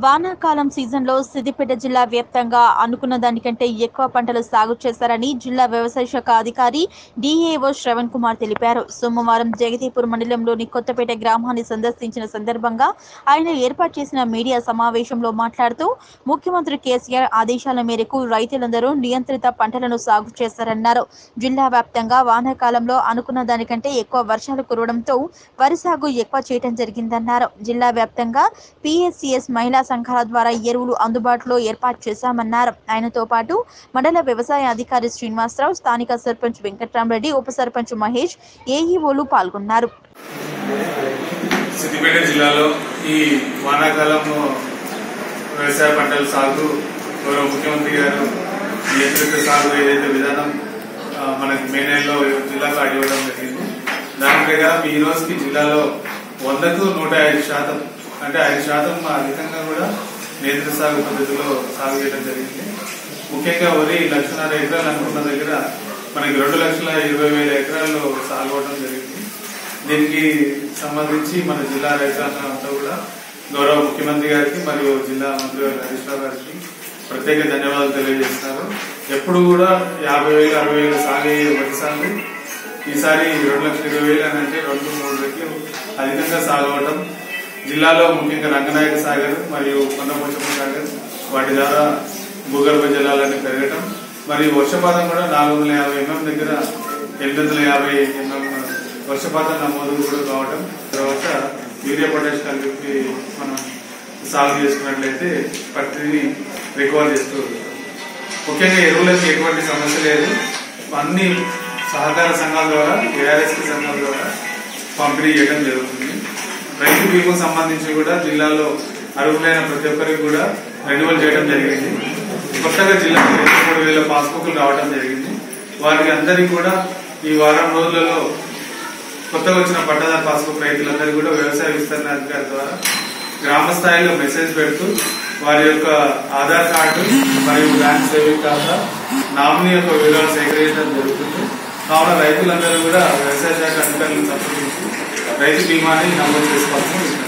వానాకాలం సీజన్లో సిద్దిపేట జిల్లా వ్యాప్తంగా అనుకున్న దానికంటే ఎక్కువ పంటలు సాగు చేశారని జిల్లా వ్యవసాయ శాఖ అధికారి డిఏఓ శ్రవణ్ కుమార్ తెలిపారు సోమవారం జగదీపూర్ మండలంలోని కొత్తపేట గ్రామాన్ని సందర్శించిన సందర్భంగా ఆయన ఏర్పాటు చేసిన మీడియా సమావేశంలో మాట్లాడుతూ ముఖ్యమంత్రి కేసీఆర్ ఆదేశాల మేరకు రైతులందరూ నియంత్రిత పంటలను సాగు చేశారన్నారు జిల్లా వ్యాప్తంగా వానాకాలంలో అనుకున్న దానికంటే ఎక్కువ వర్షాలు కురవడంతో వరి సాగు ఎక్కువ చేయడం జరిగిందన్నారు జిల్లా వ్యాప్తంగా పిఎస్సిఎస్ మహిళా సంఘాల ద్వారా ఎరువులు అందుబాటులో ఏర్పాటు చేశామన్నారు ఆయనతో పాటు మండల వ్యవసాయ అధికారి శ్రీనివాసరావు స్థానిక సర్పంచ్ వెంకట్రామరెడ్డి ఉప సర్పంచ్ మహేష్ ఏఈఓలు పాల్గొన్నారు సిద్దిపేట జిల్లాలో ఈ వానాకాలం వ్యవసాయ పంటల సాగు గౌరవ ముఖ్యమంత్రి గారు నియంత్రిత సాగు ఏదైతే విధానం ఆ, మనకి మే నెలలో జిల్లాకు అడిగడం జరిగింది దాని ప్రకారం ఈ రోజుకి జిల్లాలో వందకు నూట ఐదు శాతం అంటే ఐదు శాతం అధికంగా కూడా నియంత్రిత సాగు పద్ధతిలో సాగు చేయడం జరిగింది ముఖ్యంగా వరి లక్షన్నర ఎకరాలు అనుకున్న దగ్గర మనకి రెండు లక్షల ఇరవై వేల ఎకరాల్లో సాగు అవడం జరిగింది దీనికి సంబంధించి మన జిల్లా రైతాంగం అంతా కూడా గౌరవ ముఖ్యమంత్రి గారికి మరియు జిల్లా మంత్రి హరీష్ రావు గారికి ప్రత్యేక ధన్యవాదాలు తెలియజేస్తున్నారు ఎప్పుడు కూడా యాభై వేలు అరవై వేలు సాగే వరి సాగు ఈసారి రెండు లక్షల ఇరవై వేలు అని అంటే రెండు మూడు రెట్లు అధికంగా సాగు అవడం జిల్లాలో ముఖ్యంగా రంగనాయక సాగర్ మరియు కొండపోచమ్మ సాగర్ వాటి ద్వారా భూగర్భ జలాలన్నీ పెరగటం మరియు వర్షపాతం కూడా నాలుగు వందల యాభై ఎంఎం దగ్గర ఎనిమిది వందల యాభై ఎంఎం వర్షపాతం నమోదు కూడా కావడం తర్వాత యూరియా పొటాష్ కలిపి మనం సాగు చేసుకున్నట్లయితే ప్రతిదీ రికవర్ చేస్తూ ఉంటాం. ముఖ్యంగా ఎరువులకి ఎటువంటి సమస్య లేదు అన్ని సహకార సంఘాల ద్వారా ఏఆర్ఎస్పి సంఘాల ద్వారా పంపిణీ చేయడం జరుగుతుంది రైతు బీమా సంబంధించి కూడా జిల్లాలో అర్హులైన ప్రతి ఒక్కరికి కూడా రెన్యువల్ చేయడం జరిగింది కొత్తగా జిల్లాకి ఇరవై మూడు వేల పాస్బుక్లు రావడం జరిగింది వారికి అందరికీ కూడా ఈ వారం రోజులలో కొత్తగా వచ్చిన పట్టాదారు పాస్బుక్ రైతులందరూ కూడా వ్యవసాయ విస్తరణ అధికారి ద్వారా గ్రామ స్థాయిలో మెసేజ్ పెడుతూ వారి యొక్క ఆధార్ కార్డు మరియు బ్యాంక్ సేవింగ్ ఖాతా నామినీ యొక్క వివరాలు సేకరించడం జరుగుతుంది కావున రైతులందరూ కూడా వ్యవసాయ శాఖ అధికారులను సంప్రదించి రైతు బీమాని నమోదు చేసుకోవాలని